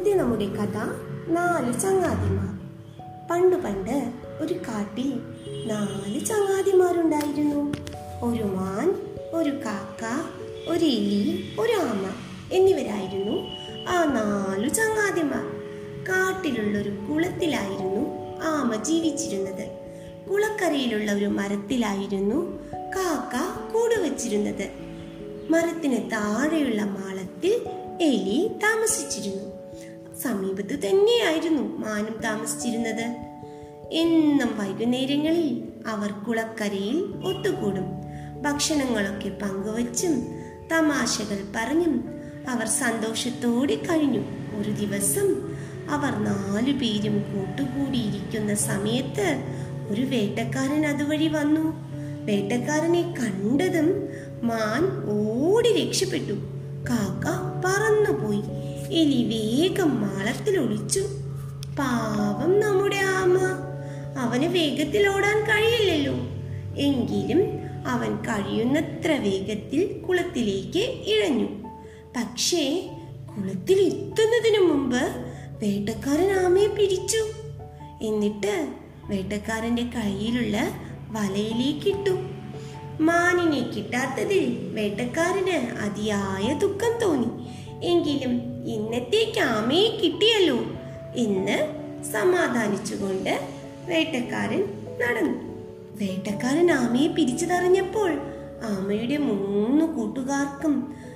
ഇന്നത്തെ നമ്മുടെ കഥ നാല് ചങ്ങാതിമാർ പണ്ട് പണ്ട് ഒരു കാട്ടിൽ നാല് ചങ്ങാതിമാരുണ്ടായിരുന്നു ഒരു മാൻ ഒരു കാക്ക ഒരു എലി ഒരു ആമ എന്നിവരായിരുന്നു ആ നാലു ചങ്ങാതിമാർ കാട്ടിലുള്ളൊരു കുളത്തിലായിരുന്നു ആമ ജീവിച്ചിരുന്നത് കുളക്കരയിലുള്ള ഒരു മരത്തിലായിരുന്നു കാക്ക കൂട് വച്ചിരുന്നത് മരത്തിന് താഴെയുള്ള മാളത്തിൽ എലി താമസിച്ചിരുന്നു സമീപത്ത് തന്നെയായിരുന്നു മാനും താമസിച്ചിരുന്നത് എന്നും വൈകുന്നേരങ്ങളിൽ അവർ കുളക്കരയിൽ ഒത്തുകൂടും ഭക്ഷണങ്ങളൊക്കെ പങ്കുവച്ചും തമാശകൾ പറഞ്ഞും അവർ സന്തോഷത്തോടെ കഴിഞ്ഞു ഒരു ദിവസം അവർ നാലു പേരും കൂട്ടുകൂടിയിരിക്കുന്ന സമയത്ത് ഒരു വേട്ടക്കാരൻ അതുവഴി വന്നു വേട്ടക്കാരനെ കണ്ടതും മാൻ ഓടി രക്ഷപ്പെട്ടു കാക്ക പറന്നുപോയി എലി വേഗം മാളത്തിൽ ഒളിച്ചു പാവം നമ്മുടെ ആമ അവന് വേഗത്തിൽ ഓടാൻ കഴിയില്ലല്ലോ എങ്കിലും അവൻ കഴിയുന്നത്ര വേഗത്തിൽ കുളത്തിലേക്ക് ഇഴഞ്ഞു പക്ഷേ കുളത്തിൽ എത്തുന്നതിനു മുമ്പ് വേട്ടക്കാരൻ ആമയെ പിടിച്ചു എന്നിട്ട് വേട്ടക്കാരന്റെ കയ്യിലുള്ള വലയിലേക്ക് ഇട്ടു മാനിനെ കിട്ടാത്തതിൽ വേട്ടക്കാരന് അതിയായ ദുഃഖം തോന്നി എങ്കിലും ഇന്നത്തേക്ക് ആമയെ കിട്ടിയല്ലോ എന്ന് സമാധാനിച്ചുകൊണ്ട് വേട്ടക്കാരൻ നടന്നു വേട്ടക്കാരൻ ആമയെ പിരിച്ചതറിഞ്ഞപ്പോൾ ആമയുടെ മൂന്ന് കൂട്ടുകാർക്കും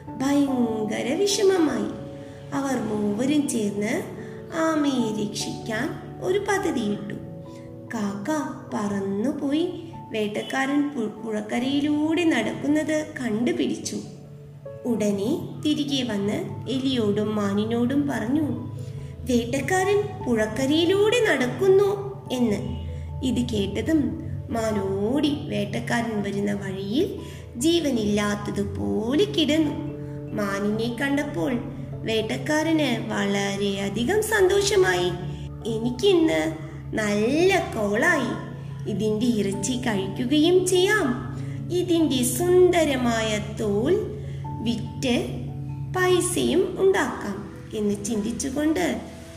ഭയങ്കര വിഷമമായി അവർ മൂവരും ചേർന്ന് ആമയെ രക്ഷിക്കാൻ ഒരു പദ്ധതിയിട്ടു കാക്ക പറന്നുപോയി വേട്ടക്കാരൻ പു- പുഴക്കരയിലൂടെ നടക്കുന്നത് കണ്ടുപിടിച്ചു ഉടനെ തിരികെ വന്ന് എലിയോടും മാനിനോടും പറഞ്ഞു വേട്ടക്കാരൻ പുഴക്കരയിലൂടെ നടക്കുന്നു എന്ന് ഇത് കേട്ടതും മാനോടി വേട്ടക്കാരൻ വരുന്ന വഴിയിൽ ജീവനില്ലാത്തതുപോലെ കിടന്നു മാനിനെ കണ്ടപ്പോൾ വേട്ടക്കാരന് വളരെയധികം സന്തോഷമായി എനിക്കിന്ന് നല്ല കോളായി ഇതിന്റെ ഇറച്ചി കഴിക്കുകയും ചെയ്യാം ഇതിന്റെ സുന്ദരമായ തോൽ വിറ്റ് പൈസയും ഉണ്ടാക്കാം എന്ന് ചിന്തിച്ചുകൊണ്ട്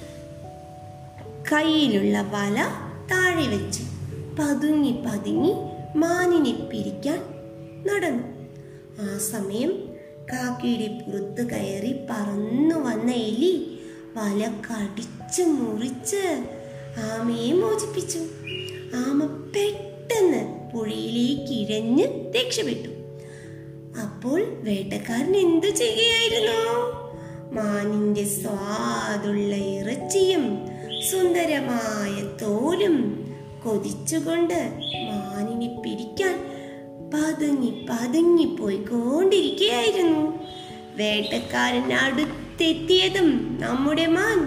കയ്യിലുള്ള വല താഴെ വെച്ചു പതുങ്ങി പതുങ്ങി മാനിനെ പിരിക്കാൻ നടന്നു ആ സമയം കാക്കയുടെ പുറത്ത് കയറി പറന്നു വന്ന എലി വല കടിച്ചു മുറിച്ച് ആമയെ മോചിപ്പിച്ചു ആമ പെട്ടെന്ന് പുഴയിലേക്ക് ഇഴഞ്ഞ് രക്ഷപ്പെട്ടു അപ്പോൾ വേട്ടക്കാരൻ എന്തു ചെയ്യുകയായിരുന്നു മാനിന്റെ സ്വാദുള്ള ഇറച്ചിയും സുന്ദരമായ തോലും കൊതിച്ചുകൊണ്ട് മാനിനെ പിടിക്കാൻ പതുങ്ങി പതുങ്ങി പോയിക്കൊണ്ടിരിക്കുകയായിരുന്നു വേട്ടക്കാരൻ അടുത്തെത്തിയതും നമ്മുടെ മാൻ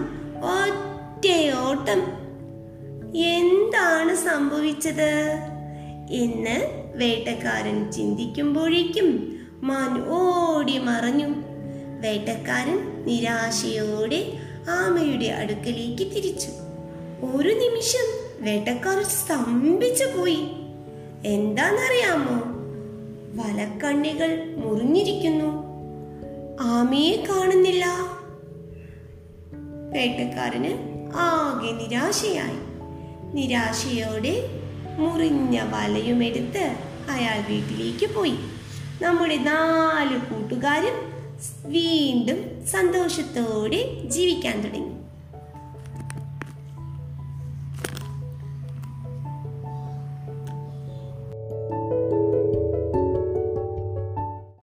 ഒറ്റയോട്ടം എന്താണ് സംഭവിച്ചത് എന്ന് വേട്ടക്കാരൻ ചിന്തിക്കുമ്പോഴേക്കും മാൻ ഓടി മറഞ്ഞു വേട്ടക്കാരൻ നിരാശയോടെ ആമയുടെ അടുക്കലേക്ക് തിരിച്ചു ഒരു നിമിഷം വേട്ടക്കാരൻ സ്തംഭിച്ചു പോയി എന്താണെന്നറിയാമോ വലക്കണ്ണികൾ മുറിഞ്ഞിരിക്കുന്നു ആമയെ കാണുന്നില്ല വേട്ടക്കാരന് ആകെ നിരാശയായി നിരാശയോടെ മുറിഞ്ഞ വലയുമെടുത്ത് അയാൾ വീട്ടിലേക്ക് പോയി നമ്മുടെ നാല് കൂട്ടുകാരും വീണ്ടും സന്തോഷത്തോടെ ജീവിക്കാൻ തുടങ്ങി